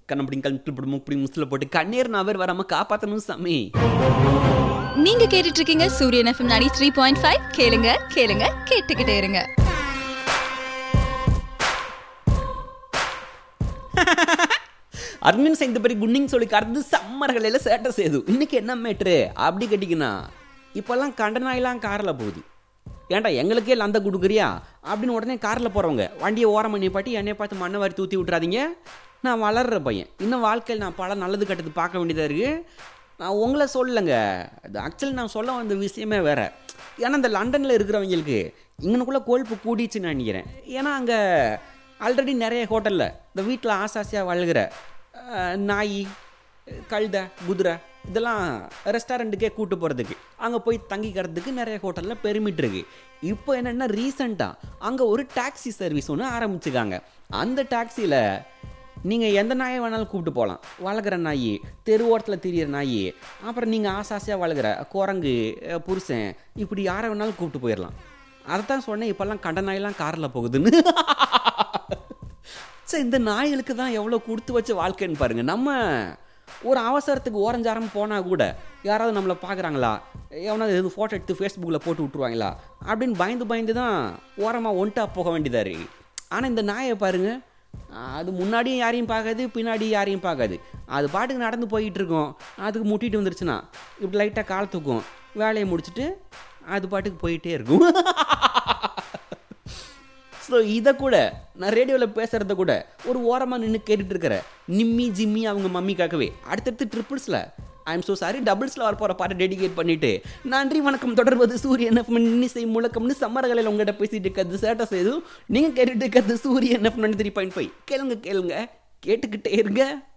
கண்ணப்படி கழுத்து முப்படி முஸ்ல போட்டு கண்ணீர் நபர் வராம காப்பாத்தணும் சாமி நீங்க கேட்டுட்டு இருக்கீங்க சூரியன் எஃப்எம் 93.5 த்ரீ பாயிண்ட் ஃபைவ் கேளுங்க கேளுங்க கேட்டுக்கிட்டே இருங்க அட்மின் இந்த பரி குண்டிங் சொல்லி கறந்து சம்மர்களையில் சேட்டை செய்யுது இன்னைக்கு என்ன மேட்ரு அப்படி கேட்டிங்கன்னா இப்போல்லாம் கண்டனாயெல்லாம் காரில் போகுது ஏன்டா எங்களுக்கே லந்த கொடுக்குறியா அப்படின்னு உடனே காரில் போகிறவங்க வண்டியை ஓரம் பண்ணி பாட்டி என்னைய பார்த்து மண்ணை வாரி தூத்தி விட்றாதீங்க நான் வளர்ற பையன் இன்னும் வாழ்க்கையில் நான் பல நல்லது கெட்டது பார்க்க வேண்டியதாக இருக்குது நான் உங்களை சொல்லலைங்க அது ஆக்சுவலி நான் சொல்ல வந்த விஷயமே வேறு ஏன்னா இந்த லண்டனில் இருக்கிறவங்களுக்கு இங்கனுக்குள்ளே கொழுப்பு கூடிச்சுன்னு நினைக்கிறேன் ஏன்னா அங்கே ஆல்ரெடி நிறைய ஹோட்டலில் இந்த வீட்டில் ஆசாசியாக வளர்கிற அஹ், நாய் கழுதை குதிரை இதெல்லாம் ரெஸ்டாரண்ட்டுக்கே கூட்டு போகிறதுக்கு அங்கே போய் தங்கிக்கிறதுக்கு நிறைய ஹோட்டலில் பெருமிட் இருக்கு இப்போ என்னென்னா ரீசண்டாக அங்கே ஒரு டாக்ஸி சர்வீஸ் ஒன்று ஆரம்பிச்சுக்காங்க அந்த டாக்ஸியில் நீங்கள் எந்த நாயை வேணாலும் கூப்பிட்டு போகலாம் வளர்க்குற நாய் தெரு ஓரத்தில் திரியிற நாய் அப்புறம் நீங்கள் ஆசாசியாக வளர்க்குற குரங்கு அஹ், புருஷன் இப்படி யாரை வேணாலும் கூப்பிட்டு போயிடலாம் அதைத்தான் சொன்னேன் இப்போல்லாம் கண்ட நாயெல்லாம் காரில் போகுதுன்னு சரி இந்த நாய்களுக்கு தான் எவ்வளோ கொடுத்து வச்ச வாழ்க்கைன்னு பாருங்க நம்ம ஒரு அவசரத்துக்கு ஓரஞ்சாரம் போனால் கூட யாராவது நம்மளை பார்க்குறாங்களா எவனாவது எதுவும் ஃபோட்டோ எடுத்து ஃபேஸ்புக்கில் போட்டு விட்ருவாங்களா அப்படின்னு பயந்து பயந்து தான் ஓரமாக ஒன்ட்டா போக வேண்டியதாக இருக்கு ஆனால் இந்த நாயை பாருங்க அது முன்னாடியும் யாரையும் பார்க்காது பின்னாடி யாரையும் பார்க்காது அது பாட்டுக்கு நடந்து போயிட்டு இருக்கும் அதுக்கு முட்டிட்டு வந்துருச்சுன்னா இப்படி லைட்டாக கால் தூக்கும் வேலையை முடிச்சுட்டு அது பாட்டுக்கு போயிட்டே இருக்கும் ஸோ இதை கூட நான் ரேடியோவில் பேசுகிறத கூட ஒரு ஓரமாக நின்று கேட்டுட்டு இருக்கிற நிம்மி ஜிம்மி அவங்க மம்மிக்காகவே அடுத்தடுத்து ட்ரிபிள்ஸில் ஐ எம் ஸோ சாரி டபுள்ஸில் வர போகிற பாட்டை டெடிகேட் பண்ணிட்டு நன்றி வணக்கம் தொடர்வது சூரியன் எஃப் இன்னிசை முழக்கம்னு சம்மரகளில் உங்கள்கிட்ட பேசிட்டு இருக்கிறது சேட்டை செய்து நீங்கள் கேட்டுட்டு இருக்கிறது சூரியன் எஃப் த்ரீ பாயிண்ட் ஃபைவ் கேளுங்க கேளுங்க கேட்டுக்கிட்டே இருங்க